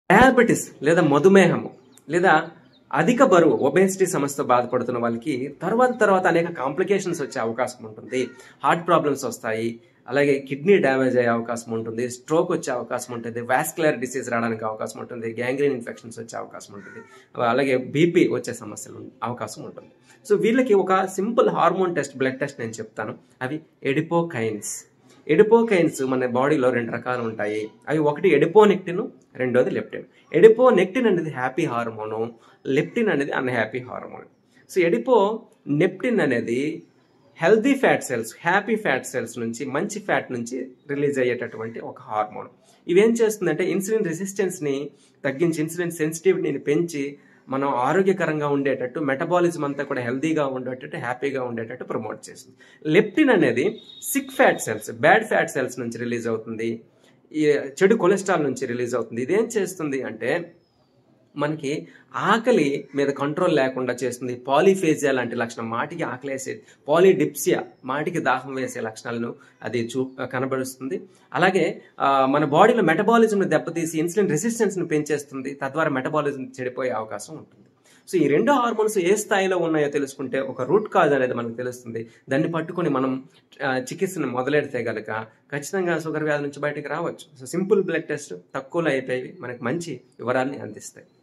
diabetes లేదా మధుమేహము లేదా అధిక బరువు ఒబేసిటీ సమస్యతో బాధపడుతున్న వాళ్ళకి తర్వాత తర్వాత అనేక కాంప్లికేషన్స్ వచ్చే అవకాశం ఉంటుంది హార్ట్ ప్రాబ్లమ్స్ వస్తాయి అలాగే కిడ్నీ డ్యామేజ్ అయ్యే అవకాశం ఉంటుంది స్ట్రోక్ వచ్చే అవకాశం ఉంటుంది వాస్కులర్ డిసీజ్ రావడానికి అవకాశం ఉంటుంది గ్యాంగ్రీన్ ఇన్ఫెక్షన్స్ వచ్చే అవకాశం ఉంటుంది అలాగే బీపీ వచ్చే సమస్యలు ఉం- అవకాశం ఉంటుంది సో వీళ్ళకి ఒక simple hormone test blood test నేను చెప్తాను అవి ఎడిపోకైన్స్ ఎడిపోకైన్స్ మన బాడీలో రెండు రకాలు ఉంటాయి అవి ఒకటి ఎడిపోనెక్టిన్ రెండోది లెప్టిన్ ఎడిపోనెక్టిన్ అనేది హ్యాపీ హార్మోను లెప్టిన్ అనేది unhappy hormone so adiponectin అనేది healthy fat cells happy fat cells నుంచి మంచి ఫ్యాట్ నుంచి రిలీజ్ అయ్యేటటువంటి ఒక హార్మోన్ ఇవేం చేస్తుందంటే ఇన్సులిన్ రెసిస్టెన్స్ని తగ్గించి ఇన్సులిన్ సెన్సిటివిటీని పెంచి మనం ఆరోగ్యకరంగా ఉండేటట్టు మెటబాలిజం అంతా కూడా హెల్తీగా ఉండేటట్టు హ్యాపీగా ఉండేటట్టు ప్రమోట్ చేస్తుంది లెప్టిన్ అనేది sick fat cells bad fat cells నుంచి రిలీజ్ అవుతుంది ఈ చెడు కొలెస్ట్రాల్ నుంచి రిలీజ్ అవుతుంది ఇదేం చేస్తుంది అంటే మనకి ఆకలి మీద కంట్రోల్ లేకుండా చేస్తుంది పాలిఫేజియా లాంటి లక్షణం మాటికి ఆకలేసేది పాలిడిప్సియా మాటికి దాహం వేసే లక్షణాలను అది చూ కనబరుస్తుంది అలాగే ఆ, మన బాడీలో మెటబాలిజంను దెబ్బతీసి ఇన్సులిన్ రెసిస్టెన్స్ను పెంచేస్తుంది తద్వారా మెటబాలిజం చెడిపోయే అవకాశం ఉంటుంది సో ఈ రెండు హార్మోన్స్ ఏ స్థాయిలో ఉన్నాయో తెలుసుకుంటే ఒక రూట్ కాజ్ అనేది మనకు తెలుస్తుంది దాన్ని పట్టుకొని మనం ఆ, చికిత్సను మొదలెడితే గనక ఖచ్చితంగా షుగర్ వ్యాధి నుంచి బయటకు రావచ్చు సో సింపుల్ బ్లడ్ టెస్ట్ తక్కువలో అయిపోయి మనకు మంచి వివరాన్ని అందిస్తాయి